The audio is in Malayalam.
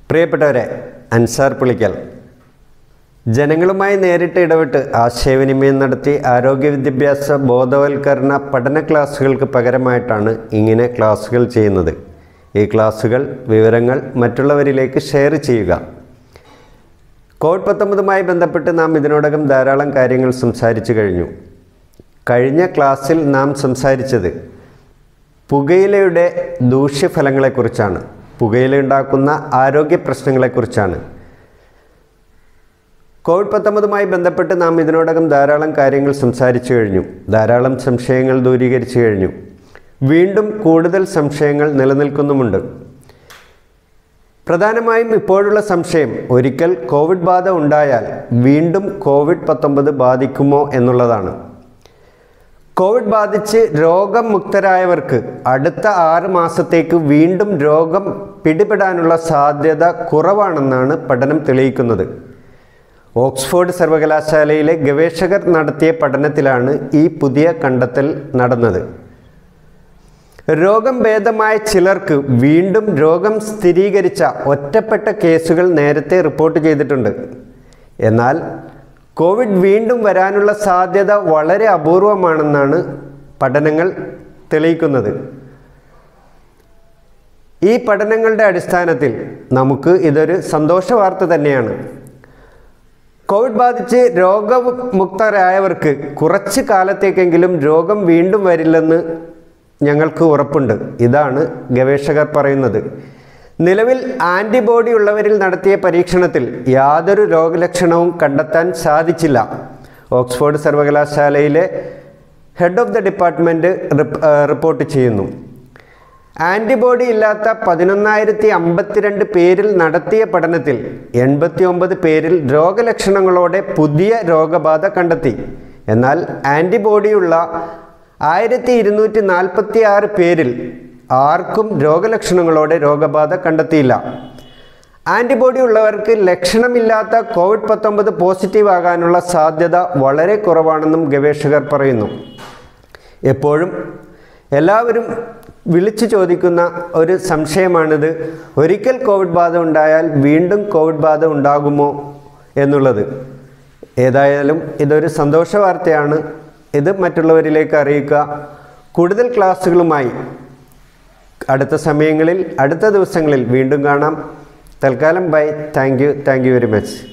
പ്രിയപ്പെട്ടവരെ അൻസാർ പുളിക്കൽ ജനങ്ങളുമായി നേരിട്ട് ഇടപെട്ട് ആശയവിനിമയം നടത്തി ആരോഗ്യ വിദ്യാഭ്യാസ ബോധവൽക്കരണ പഠന ക്ലാസ്സുകൾക്ക് പകരമായിട്ടാണ് ഇങ്ങനെ ക്ലാസ്സുകൾ ചെയ്യുന്നത് ഈ ക്ലാസ്സുകൾ വിവരങ്ങൾ മറ്റുള്ളവരിലേക്ക് ഷെയർ ചെയ്യുക കോവിഡ് പത്തൊമ്പതുമായി ബന്ധപ്പെട്ട് നാം ഇതിനോടകം ധാരാളം കാര്യങ്ങൾ സംസാരിച്ചു കഴിഞ്ഞു കഴിഞ്ഞ ക്ലാസ്സിൽ നാം സംസാരിച്ചത് പുകയിലയുടെ ദൂഷ്യഫലങ്ങളെക്കുറിച്ചാണ് പുകയില ഉണ്ടാക്കുന്ന ആരോഗ്യ പ്രശ്നങ്ങളെക്കുറിച്ചാണ് കോവിഡ് പത്തൊമ്പതുമായി ബന്ധപ്പെട്ട് നാം ഇതിനോടകം ധാരാളം കാര്യങ്ങൾ സംസാരിച്ചു കഴിഞ്ഞു ധാരാളം സംശയങ്ങൾ ദൂരീകരിച്ചു കഴിഞ്ഞു വീണ്ടും കൂടുതൽ സംശയങ്ങൾ നിലനിൽക്കുന്നുമുണ്ട് പ്രധാനമായും ഇപ്പോഴുള്ള സംശയം ഒരിക്കൽ കോവിഡ് ബാധ ഉണ്ടായാൽ വീണ്ടും കോവിഡ് പത്തൊമ്പത് ബാധിക്കുമോ എന്നുള്ളതാണ് കോവിഡ് ബാധിച്ച് രോഗം മുക്തരായവർക്ക് അടുത്ത ആറ് മാസത്തേക്ക് വീണ്ടും രോഗം പിടിപെടാനുള്ള സാധ്യത കുറവാണെന്നാണ് പഠനം തെളിയിക്കുന്നത് ഓക്സ്ഫോർഡ് സർവകലാശാലയിലെ ഗവേഷകർ നടത്തിയ പഠനത്തിലാണ് ഈ പുതിയ കണ്ടെത്തൽ നടന്നത് രോഗം ഭേദമായ ചിലർക്ക് വീണ്ടും രോഗം സ്ഥിരീകരിച്ച ഒറ്റപ്പെട്ട കേസുകൾ നേരത്തെ റിപ്പോർട്ട് ചെയ്തിട്ടുണ്ട് എന്നാൽ കോവിഡ് വീണ്ടും വരാനുള്ള സാധ്യത വളരെ അപൂർവമാണെന്നാണ് പഠനങ്ങൾ തെളിയിക്കുന്നത് ഈ പഠനങ്ങളുടെ അടിസ്ഥാനത്തിൽ നമുക്ക് ഇതൊരു സന്തോഷ വാർത്ത തന്നെയാണ് കോവിഡ് ബാധിച്ച് രോഗമുക്തരായവർക്ക് കുറച്ച് കാലത്തേക്കെങ്കിലും രോഗം വീണ്ടും വരില്ലെന്ന് ഞങ്ങൾക്ക് ഉറപ്പുണ്ട് ഇതാണ് ഗവേഷകർ പറയുന്നത് നിലവിൽ ആൻറ്റിബോഡി ഉള്ളവരിൽ നടത്തിയ പരീക്ഷണത്തിൽ യാതൊരു രോഗലക്ഷണവും കണ്ടെത്താൻ സാധിച്ചില്ല ഓക്സ്ഫോർഡ് സർവകലാശാലയിലെ head of the department report ചെയ്യുന്നു ആൻറ്റിബോഡി ഇല്ലാത്ത പതിനൊന്നായിരത്തി അമ്പത്തിരണ്ട് പേരിൽ നടത്തിയ പഠനത്തിൽ എൺപത്തി ഒമ്പത് പേരിൽ രോഗലക്ഷണങ്ങളോടെ പുതിയ രോഗബാധ കണ്ടെത്തി എന്നാൽ ആൻറ്റിബോഡിയുള്ള ആയിരത്തി ഇരുന്നൂറ്റി നാൽപ്പത്തി ആറ് പേരിൽ ആർക്കും രോഗലക്ഷണങ്ങളോടെ രോഗബാധ കണ്ടെത്തിയില്ല ആൻറ്റിബോഡി ഉള്ളവർക്ക് ലക്ഷണമില്ലാത്ത കോവിഡ് പത്തൊമ്പത് പോസിറ്റീവ് ആകാനുള്ള സാധ്യത വളരെ കുറവാണെന്നും ഗവേഷകർ പറയുന്നു എപ്പോഴും എല്ലാവരും വിളിച്ചു ചോദിക്കുന്ന ഒരു സംശയമാണിത് ഒരിക്കൽ കോവിഡ് ബാധ ഉണ്ടായാൽ വീണ്ടും കോവിഡ് ബാധ ഉണ്ടാകുമോ എന്നുള്ളത് ഏതായാലും ഇതൊരു സന്തോഷ വാർത്തയാണ് ഇത് മറ്റുള്ളവരിലേക്ക് അറിയിക്കുക കൂടുതൽ ക്ലാസ്സുകളുമായി അടുത്ത സമയങ്ങളിൽ അടുത്ത ദിവസങ്ങളിൽ വീണ്ടും കാണാം തൽക്കാലം bye thank you thank you very much